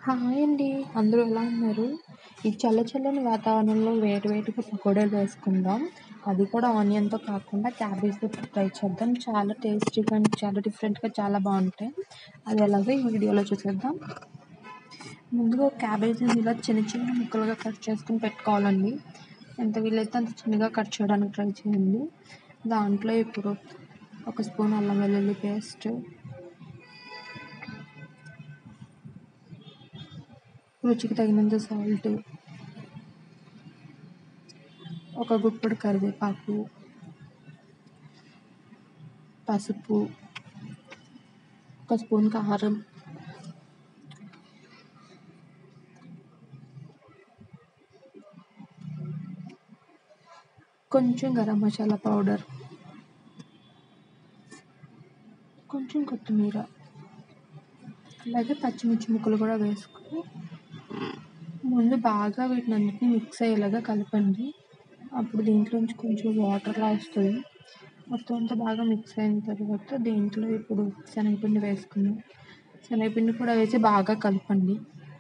hi అండి అందరూ ఎలా ఉన్నారు ఈ చల్ల చల్లని వాతావరణంలో వేడి వేడిగా పకోడీలు వేసుకుందాం అది కూడా ఆనియన్తో కాకుండా క్యాబేజ్తో ట్రై చేద్దాం చాలా టేస్టీగా అండ్ చాలా డిఫరెంట్గా చాలా బాగుంటాయి అది ఎలాగో ఈ వీడియోలో చూసేద్దాం ముందుగా క్యాబేజీని ఇలా చిన్న చిన్న ముక్కలుగా కట్ చేసుకుని పెట్టుకోవాలండి ఎంత వీలైతే అంత చిన్నగా కట్ చేయడానికి ట్రై చేయండి దాంట్లో ఇప్పుడు ఒక స్పూన్ అల్లం వెల్లుల్లి పేస్ట్ రుచికి తగినంత సాల్ట్ ఒక గుప్పుడు కరివేపాకు పసుపు ఒక స్పూన్ కారం కొంచెం గరం మసాలా పౌడర్ కొంచెం కొత్తిమీర అలాగే పచ్చిమిర్చి ముక్కలు కూడా వేసుకొని ముందు బాగా వీటిని అన్నిటిని మిక్స్ అయ్యేలాగా కలపండి అప్పుడు దీంట్లోంచి కొంచెం వాటర్లా వస్తుంది మొత్తం అంతా బాగా మిక్స్ అయిన తర్వాత దీంట్లో ఇప్పుడు శనగపిండి వేసుకుందాం శనగపిండి కూడా వేసి బాగా కలపండి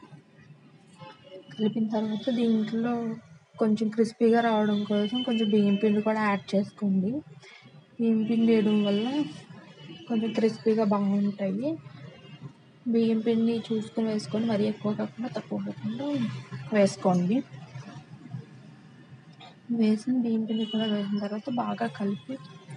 కలిపిన తర్వాత దీంట్లో కొంచెం క్రిస్పీగా రావడం కోసం కొంచెం బియ్యం పిండి కూడా యాడ్ చేసుకోండి బియ్యం పిండి వేయడం వల్ల కొంచెం క్రిస్పీగా బాగుంటాయి బియ్యం పిండి చూసుకొని వేసుకొని మరీ ఎక్కువ కాకుండా తక్కువ కాకుండా వేసుకోండి వేసిన బియ్యం పిండి కూడా వేసిన తర్వాత బాగా కలిపి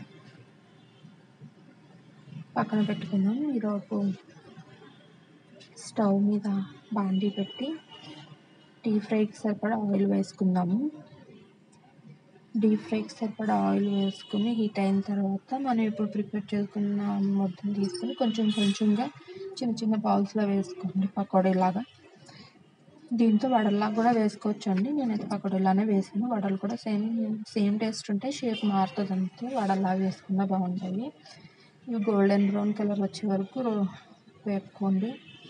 పక్కన పెట్టుకుందాం ఈరోజు స్టవ్ మీద బాండీ పెట్టి డీప్ ఫ్రైకి సరిపడా ఆయిల్ వేసుకుందాము డీప్ ఫ్రైకి సరిపడా ఆయిల్ వేసుకుని హీట్ అయిన తర్వాత మనం ఇప్పుడు ప్రిపేర్ చేసుకున్న మొత్తం తీసుకొని కొంచెం కొంచెంగా చిన్న చిన్న బాల్స్లో వేసుకోండి పకోడీలాగా దీంతో వడల్లాగా కూడా వేసుకోవచ్చు అండి నేనైతే పకోడీలానే వేసాను వడలు కూడా సేమ్ సేమ్ టేస్ట్ ఉంటాయి షేప్ మారుతుంది అంతే వడల్లాగా వేసుకున్నా బాగుంటాయి ఇవి గోల్డెన్ బ్రౌన్ కలర్ వచ్చే వరకు వేపుకోండి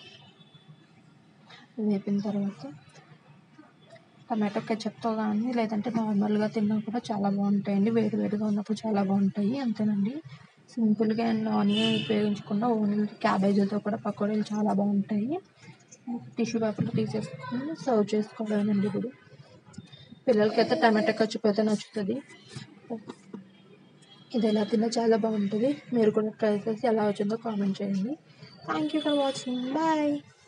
వేపిన తర్వాత టమాటో కెచప్తో కానీ లేదంటే నార్మల్గా తిన్నా కూడా చాలా బాగుంటాయండి వేడి వేడిగా ఉన్నప్పుడు చాలా బాగుంటాయి అంతేనండి సింపుల్గా అండ్ ఆనియన్ ఉపయోగించకుండా ఓన్లీ క్యాబేజీతో కూడా పకోడీలు చాలా బాగుంటాయి టిష్యూ పేపర్లో తీసేసుకుని సర్వ్ చేసుకోవడమేనండి ఇప్పుడు పిల్లలకైతే టమాటో కచ్చుపు అయితే నచ్చుతుంది ఇది ఎలా తిన్నా చాలా బాగుంటుంది మీరు కూడా ట్రై చేసి ఎలా వచ్చిందో కామెంట్ చేయండి thank you for watching bye